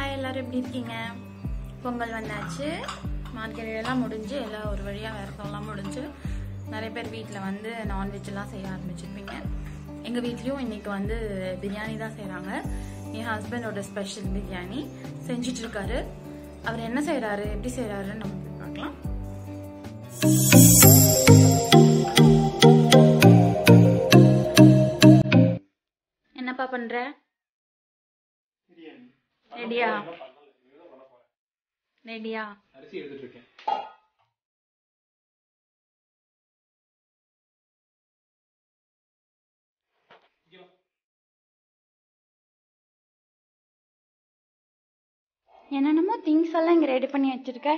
Hi எல்லாரும் எப்படி இருக்கீங்க பொங்கல் வந்தாச்சு மார்கெல்லாம் முடிஞ்சு எல்லாம் ஒரு வழியாக விரதம்லாம் முடிஞ்சு நிறைய பேர் வீட்டில் வந்து நான்வெஜ்லாம் செய்ய ஆரம்பிச்சிருப்பீங்க எங்கள் வீட்லேயும் இன்னைக்கு வந்து பிரியாணி தான் செய்கிறாங்க என் ஹஸ்பண்டோட ஸ்பெஷல் பிரியாணி செஞ்சுட்டு இருக்காரு அவர் என்ன செய்கிறாரு எப்படி செய்கிறாருன்னு நம்ம போய் பார்க்கலாம் என்னப்பா பண்ற ரெடியா ரெடியா அரிசி எடுத்துட்டு இருக்கேன் என்னென்னமோ திங்ஸ் எல்லாம் இங்க ரெடி பண்ணி வச்சிருக்க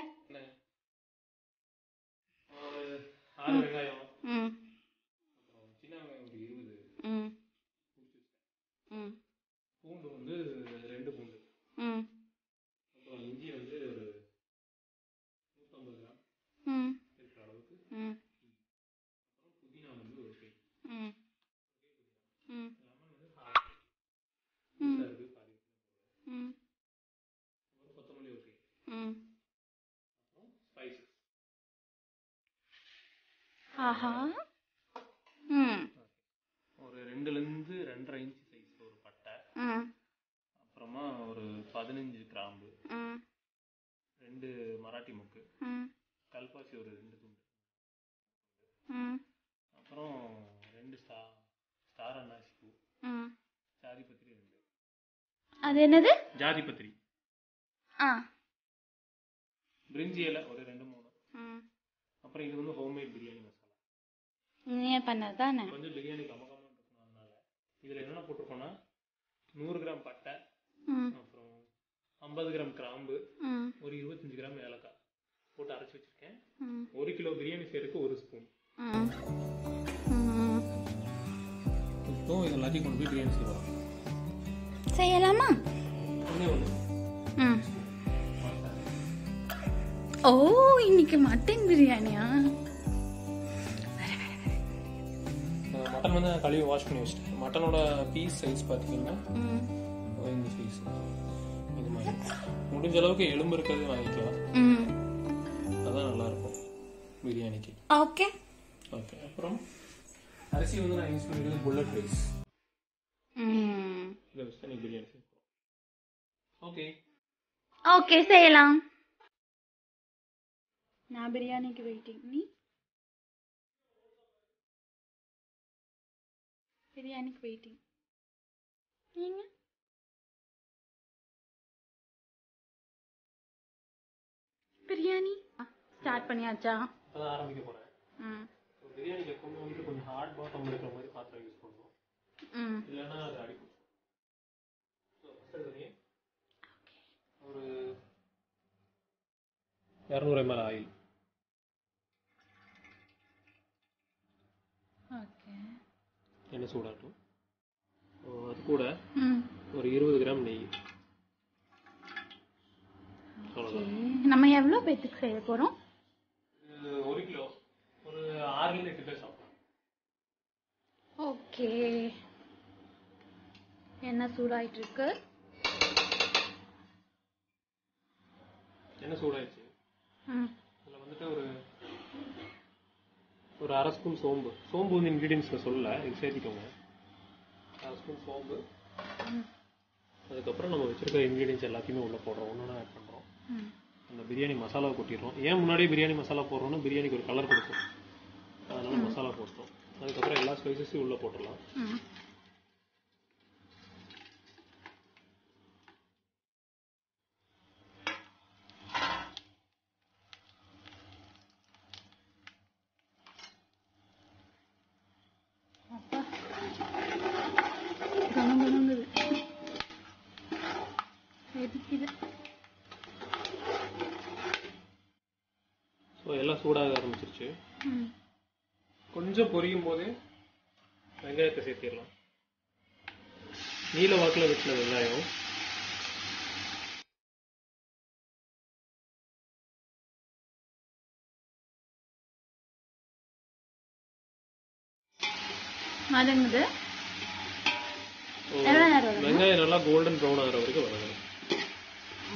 ஒரு ஆறு வெங்காயம் ம் அப்புறம் சின்ன வெங்காயம் ஒரு இருபது ம் ம் பூண்டு வந்து ரெண்டு பூண்டு ம் அப்புறம் இஞ்சி வந்து ஒரு நூற்றம்பது கிராம் ம் இருக்கிற அளவுக்கு ம் அப்புறம் புதினா வந்து ஒரு கை ம் ம் லெமன் வந்து கால் ம். இருக்கு பாதி ம் அப்புறம் கொத்தமல்லி ஒரு கை ம் அப்புறம் ஸ்பைசஸ் ஆஹா ம் ஒரு ரெண்டுலேருந்து ரெண்டரை இன்ச் சைஸ் ஒரு பட்டை ம் அப்புறமா ஒரு பதினஞ்சு கிராம்பு ம் ரெண்டு மராட்டி முக்கு ம் கல்பாசி ஒரு ரெண்டு துண்டு ம் அப்புறம் ரெண்டு ஸ்டா ஸ்டார் அன்னாசி பூ ம் ஜாதி பத்திரி ரெண்டு அது என்னது ஜாதி பத்திரி ஆ பிரிஞ்சி இலை ஒரு ரெண்டு மூணு ம் அப்புறம் இது வந்து ஹோம்மேட் பிரியாணி மசாலா நீயே பண்ணது தானே கொஞ்சம் பிரியாணி கமகமாக இருக்கணும் அதனால இதில் என்னென்ன போட்டிருக்கோன்னா நூறு கிராம் பட்டை ம் அப்புறம் ஐம்பது கிராம் கிராம்பு ம் ஒரு இருபத்தஞ்சு கிராம் ஏலக்காய் போட்டு அரைச்சி வச்சிருக்கேன் ம் ஒரு கிலோ பிரியாணி செய்யறதுக்கு ஒரு ஸ்பூன் ம் ம் இப்போ இது எல்லாத்தையும் கொண்டு போய் பிரியாணி செய்வோம் செய்யலாமா ஒன்றே ஒன்று ம் ஓ இன்னைக்கு மட்டன் பிரியாணியா மட்டன் வந்து நான் கழுவி வாஷ் பண்ணி வச்சிட்டேன் மட்டனோட பீஸ் சைஸ் பார்த்தீங்கன்னா ம் இந்த சைஸ் இது மாதிரி முடிஞ்ச அளவுக்கு எலும்பு இருக்கிறது வாங்கிக்கலாம் ம் அதான் நல்லா இருக்கும் பிரியாணிக்கு ஓகே ஓகே அப்புறம் அரிசி வந்து நான் யூஸ் பண்ணிக்கிறது புல்லட் ரைஸ் ம் இதை வச்சு தான் நீ பிரியாணி செய்ய ஓகே ஓகே செய்யலாம் நான் பிரியாணிக்கு வெயிட்டிங் நீ பிரியாணிக்கு வெயிட்டிங் நீங்க பிரியாணி ஸ்டார்ட் பண்ணியாச்சா அதான் ஆரம்பிக்க போகிறேன் ம் பிரியாணிக்கு எப்பவுமே வந்துட்டு கொஞ்சம் ஹார்ட் பாட்டம் இருக்கிற மாதிரி பாத்திரம் யூஸ் பண்ணுவோம் ம் இல்லைன்னா அது அடிக்கும் So, first எடுத்தோடனே ஒரு இரநூறு எம்எல் ஆயில் ஓகே எண்ணெய் சூடாட்டும் So, அது கூட ம் ஒரு இருபது கிராம் நெய் அவ்வளோதான் நம்ம எவ்வளோ பேத்துக்கு செய்ய போகிறோம் இது ஒரு கிலோ ஒரு ஆறுலேருந்து எட்டு பேர் சாப்பிடலாம் ஓகே என்ன சூடாயிட்டு இருக்கு எண்ணெய் சூடாயிடுச்சு ம் இதில் வந்துட்டு ஒரு ஒரு அரை ஸ்பூன் சோம்பு சோம்பு வந்து இன்க்ரீடியன்ஸில் சொல்லல இது சேர்த்திக்கோங்க அரை ஸ்பூன் சோம்பு ம். அதுக்கப்புறம் நம்ம வச்சிருக்க இன்க்ரீடியன்ஸ் எல்லாத்தையுமே உள்ளே போடுறோம் ஒன்று ஆட் பண்ணுறோம் ம் அந்த பிரியாணி மசாலா கொட்டிடுறோம் ஏன் முன்னாடியே பிரியாணி மசாலா போடுறோம்னா பிரியாணிக்கு ஒரு கலர் கொடுக்கும் அதனால மசாலா போட்டோம் அதுக்கப்புறம் எல்லா ஸ்பைசஸையும் உள்ளே போட்டுடலாம் ம் அப்பா. கமகமங்குது. வெடிக்குது. ஸோ எல்லாம் சூடாக ஆரம்பிச்சிருச்சு ம் கொஞ்சம் பொரியும் போதே வெங்காயத்தை சேர்த்திடலாம் நீல வாக்கில் வெட்டின வெங்காயம் வதங்குது ஓ, எவ்வளோ நேரம் வதங்கணும்? வெங்காயம் நல்லா கோல்டன் ப்ரௌன் ஆகிற வரைக்கும் வதங்கணும்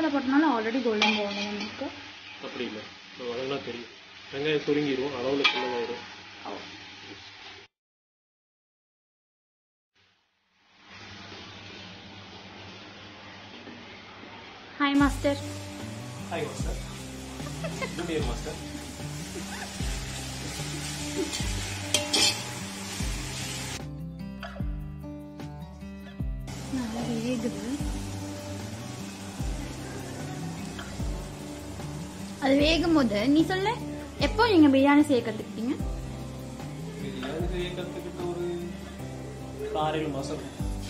மசாலா போட்டனால ஆல்ரெடி கோல்டன் போகணும் நமக்கு அப்படி இல்லை வதங்கினா தெரியும் வெங்காயம் சுருங்கிடும் அளவில் சின்னதாயிடும் hi master hi master junior master நல்லா வேகுது அது வேகும் போது நீ சொல்ல எப்போ நீங்க பிரியாணி செய்ய கத்துக்கிட்டீங்க பிரியாணி செய்ய கற்றுக்கிட்ட ஒரு ஆறு ஏழு மாதம்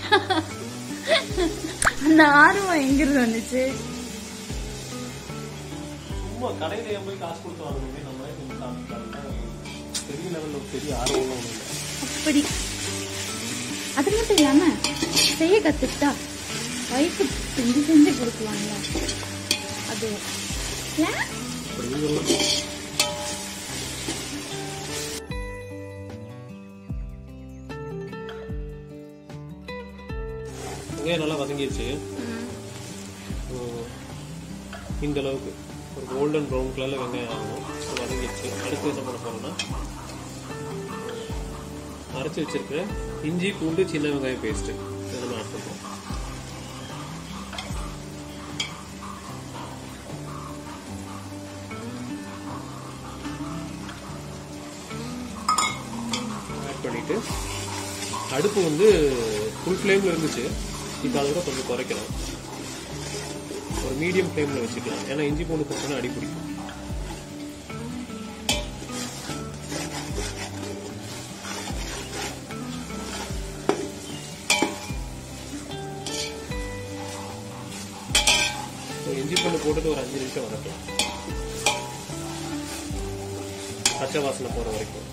அந்த ஆர்வம் எங்கிருந்து வந்துச்சு சும்மா கடையில் ஏன் போய் காசு கொடுத்து வாங்கணுமே நம்மளே கொஞ்சம் சாப்பிட்டாங்க பெரிய லெவலில் பெரிய ஆர்வம்லாம் ஒன்றும் இல்லை அப்படி அது மட்டும் இல்லாம செய்ய கத்துக்கிட்டா வயசு செஞ்சு செஞ்சு கொடுக்குவாங்க அது ஏன் அப்படி நீங்களும் வெங்காயம் நல்லா வதங்கிடுச்சு உம், இந்த அளவுக்கு ஒரு கோல்டன் ப்ரௌன் கலரில் வெங்காயம் ஆகணும் ஸோ வதங்கிடுச்சு அடுத்து என்ன பண்ண போறோம்னா அரைச்சி வச்சிருக்கிற இஞ்சி பூண்டு சின்ன வெங்காயம் பேஸ்ட்டு இதை நம்ம ஆட் பண்ணுறோம் ஆட் பண்ணிட்டு அடுப்பு வந்து ஃபுல் ஃப்ளேமில் இருந்துச்சு இப்போ அதை விட கொஞ்சம் குறைக்கலாம் ஒரு மீடியம் ஃப்ளேமில் வச்சுக்கலாம் ஏன்னா இஞ்சி பூண்டு போட்டோன்னா அடி பிடிக்கும் So, இஞ்சி பூண்டு போட்டுட்டு ஒரு அஞ்சு நிமிஷம் வதக்கலாம் பச்சை வாசனை போகிற வரைக்கும்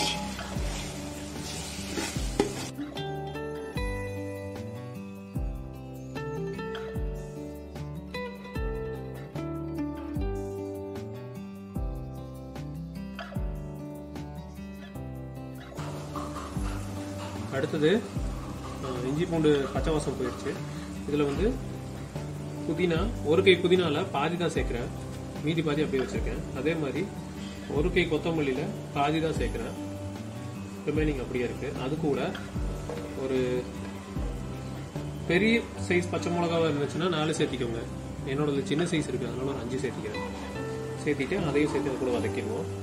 அடுத்தது அஹ், இஞ்சி பூண்டு பச்சை வாசம் போயிடுச்சு இதில் வந்து புதினா ஒரு கை புதினால பாதி தான் சேர்க்குறேன் மீதி பாதி அப்படியே வச்சிருக்கேன் அதே மாதிரி ஒரு கை கொத்தமல்லியில பாதி தான் சேர்க்குறேன் ரிமைனிங் அப்படியே இருக்கு அது கூட ஒரு பெரிய சைஸ் பச்சை மிளகாவா இருந்துச்சுன்னா நாலு சேர்த்திக்கோங்க என்னோட சின்ன சைஸ் இருக்கு அதனால ஒரு அஞ்சு சேர்த்திக்கிறேன் சேர்த்திட்டு அதையும் சேர்த்து அது கூட வதக்கிடுவோம்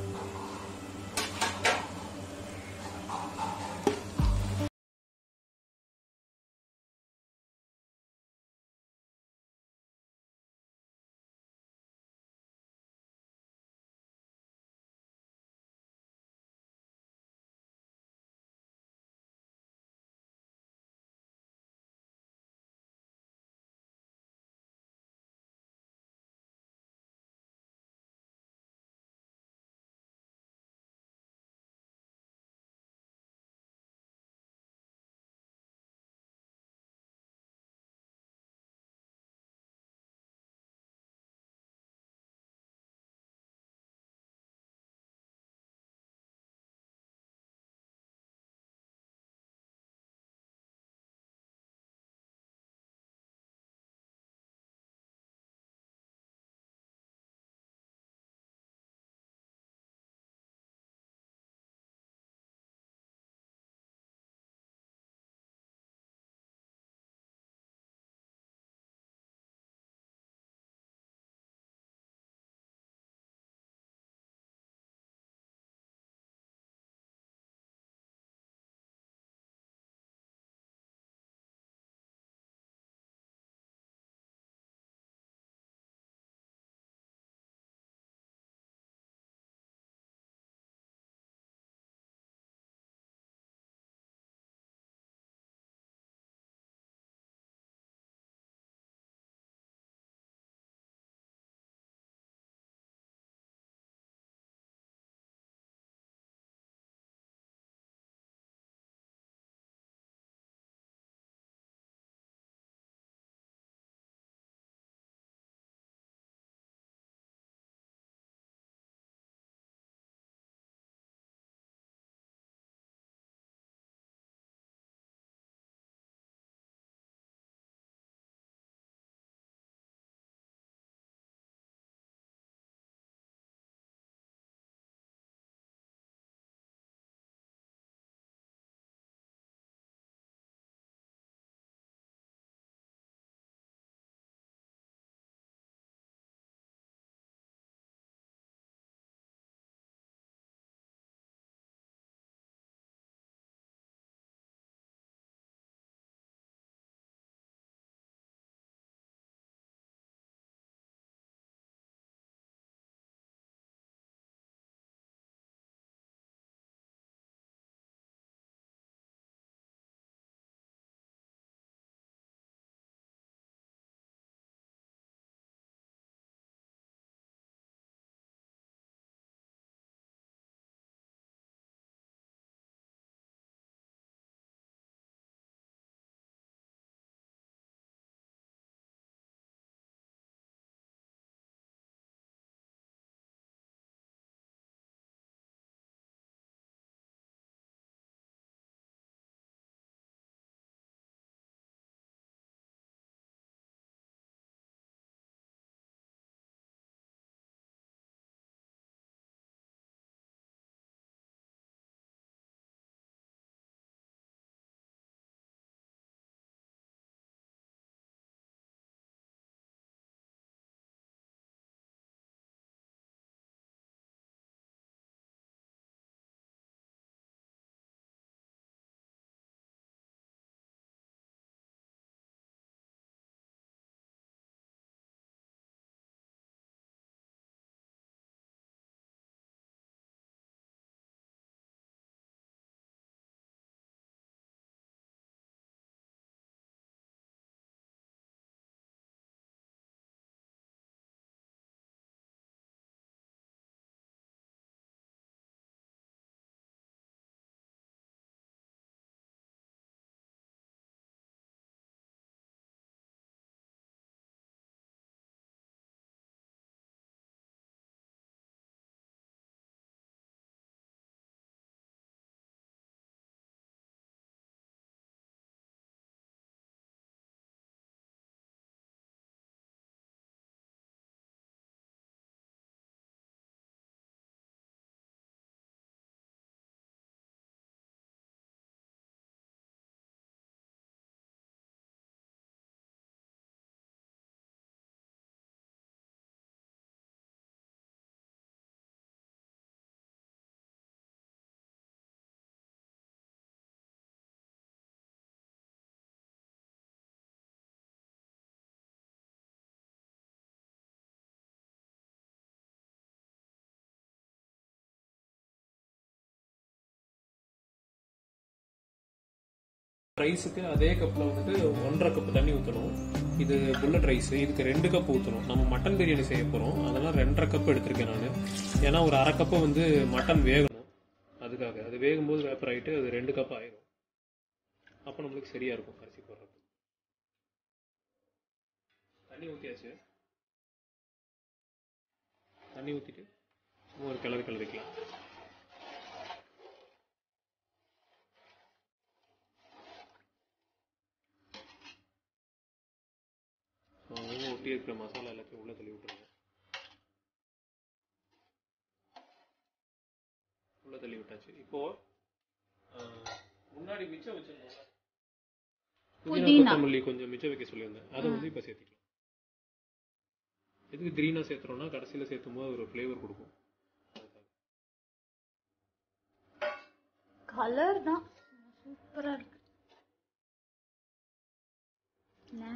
ரைஸுக்கு அதே கப்பில் வந்துட்டு ஒன்றரை கப் தண்ணி ஊற்றணும் இது புல்லட் ரைஸ் இதுக்கு ரெண்டு கப் ஊற்றணும் நம்ம மட்டன் பிரியாணி செய்ய போகிறோம் அதெல்லாம் ரெண்டரை கப் எடுத்திருக்கேன் நான் ஏன்னா ஒரு அரை கப்பு வந்து மட்டன் வேகணும் அதுக்காக அது வேகும்போது வேப்பர் ஆகிட்டு அது ரெண்டு கப் ஆயிரும் அப்போ நம்மளுக்கு சரியாக இருக்கும் அரிசி போடுறப்ப தண்ணி ஊற்றியாச்சு தண்ணி ஊற்றிட்டு சும்மா ஒரு கிளறி கிளறிக்கலாம் அவங்க ஒட்டி இருக்கிற மசாலா எல்லாத்தையும் உள்ள தள்ளி விட்டுருங்க உள்ள தள்ளி விட்டாச்சு இப்போ ஆஹ், முன்னாடி மிச்சம் வச்சிருந்தோம்ல புதினா புதினா. கொத்தமல்லி கொஞ்சம் மிச்சம் வைக்க சொல்லியிருந்தேன் அதை வந்து இப்போ சேர்த்திக்கலாம் எதுக்கு கிரீனா சேர்த்துறோம்னா கடைசியில் சேர்த்தும் போது ஒரு ஃப்ளேவர் கொடுக்கும் அதுக்காக. கலர் தான் சூப்பரா இருக்கு என்ன?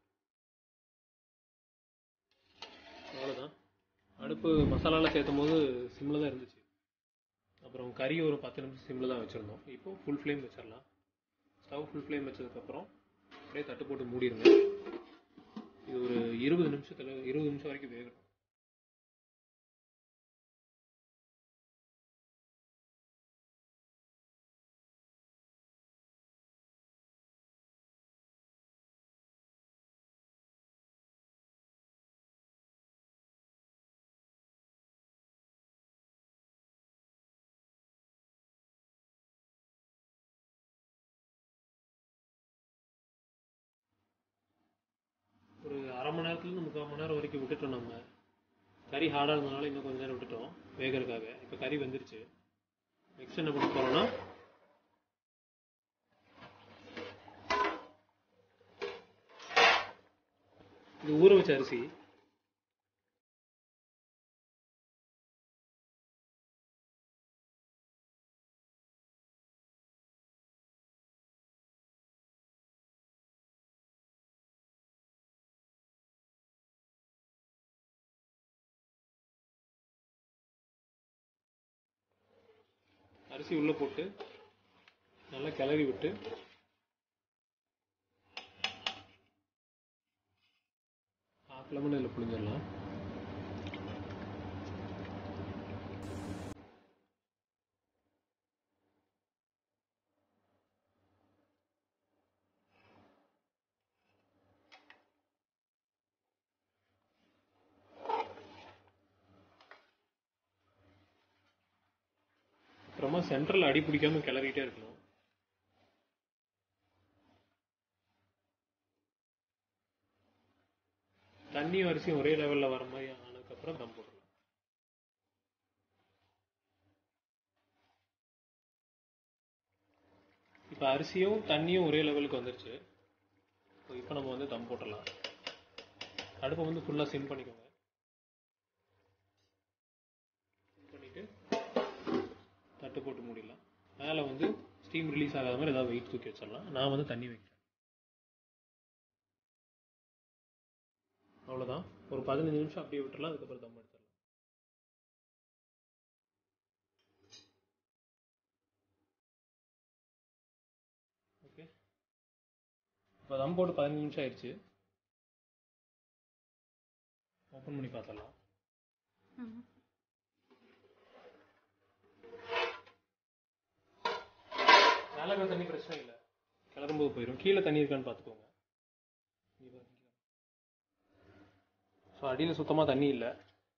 அவ்வளோதான் அடுப்பு மசாலாலாம் சேர்த்தும் போது சிம்மில் தான் இருந்துச்சு அப்புறம் கறி ஒரு பத்து நிமிஷம் சிம்மில் தான் வச்சுருந்தோம் இப்போ ஃபுல் ஃப்ளேம் வச்சிடலாம் ஸ்டவ் ஃபுல் ஃப்ளேம் வச்சதுக்கப்புறம் அப்படியே தட்டு போட்டு மூடிடுங்க இது ஒரு இருபது நிமிஷத்தில் இருபது நிமிஷம் வரைக்கும் வேகட்டும் ஒரு அரை மணி நேரத்துல முக்கால் மணி நேரம் வரைக்கும் விட்டுட்டோம் நம்ம கறி ஹார்டாக இருந்தனால இன்னும் கொஞ்ச நேரம் விட்டுட்டோம் வேகறதுக்காக இப்போ கறி வெந்துருச்சு நெக்ஸ்ட் என்ன பண்ண போறோம்னா இது ஊற வச்ச அரிசி அரிசி உள்ள போட்டு நல்லா கிளறி விட்டு ஹாஃப் லெமன் இதில் புளிஞ்சிடலாம் அப்புறமா சென்ட்ரல் அடி பிடிக்காம கிளறிட்டே இருக்கணும் தண்ணியும் அரிசியும் ஒரே லெவல்ல வர மாதிரி ஆனதுக்கப்புறம் தம் போடலாம் இப்போ அரிசியும் தண்ணியும் ஒரே லெவலுக்கு வந்துருச்சு இப்போ நம்ம வந்து தம் போட்டுடலாம் அடுப்பை வந்து ஃபுல்லாக சிம் பண்ணிக்கோங்க சிம் பண்ணிட்டு தட்டு போட்டு மூடிடலாம் மேலே வந்து ஸ்டீம் ரிலீஸ் ஆகாத மாதிரி ஏதாவது வெயிட் தூக்கி வச்சிடலாம் நான் வந்து தண்ணி வைக்கிறேன் அவ்வளோதான் ஒரு பதினஞ்சு நிமிஷம் அப்படியே விட்டுறலாம் அதுக்கப்புறம் தம் எடுத்துடலாம் ஓகே இப்போ தம் போட்டு பதினஞ்சு நிமிஷம் ஆயிடுச்சு ஓப்பன் பண்ணி பார்த்துடலாம் ம். மேலே இருக்கிற தண்ணி பிரச்சனை இல்லை கிளறும்போது போயிடும் கீழே தண்ணி இருக்கான்னு பார்த்துக்கோங்க ஸோ அடியில் சுத்தமாக தண்ணி இல்லை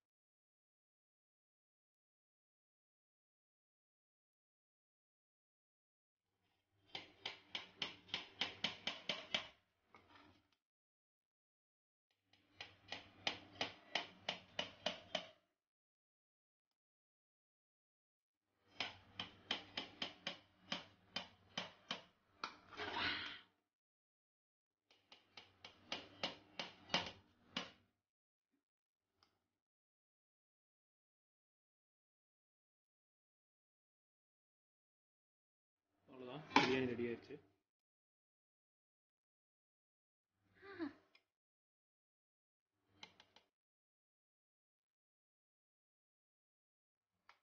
அவ்வளோதான் பிரியாணி ரெடி ஆயிடுச்சு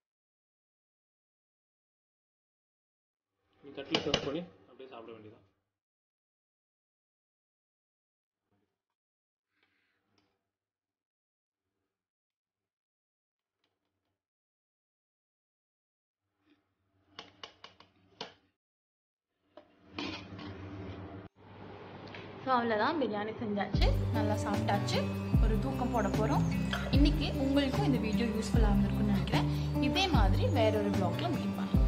நீ தட்டில் சர்வ் பண்ணி அப்படியே சாப்பிட வேண்டியதான் ஸோ அவ்வளோதான் பிரியாணி செஞ்சாச்சு நல்லா சாப்பிட்டாச்சு ஒரு தூக்கம் போட போகிறோம் இன்னைக்கு உங்களுக்கும் இந்த வீடியோ யூஸ்ஃபுல்லாக இருந்திருக்கும்னு நினைக்கிறேன் இதே மாதிரி வேற ஒரு ப்ளாக்ல மீட் பண்ணலாம்